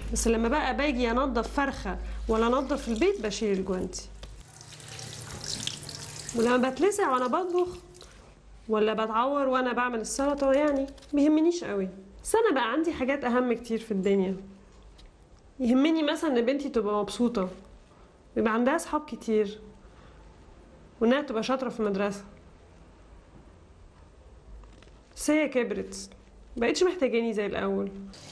بس لما بقى باجي انضف فرخه ولا انضف البيت بشيل الجوانتي ولما بتلسع وانا بطبخ ولا بتعور وانا بعمل السلطه يعني بيهمنيش قوي بس انا بقى عندي حاجات اهم كتير في الدنيا يهمني مثلا ان بنتي تبقى مبسوطه يبقى عندها اصحاب كتير وانها تبقى شاطره في المدرسه بس هي كبرت مبقتش محتاجاني زي الاول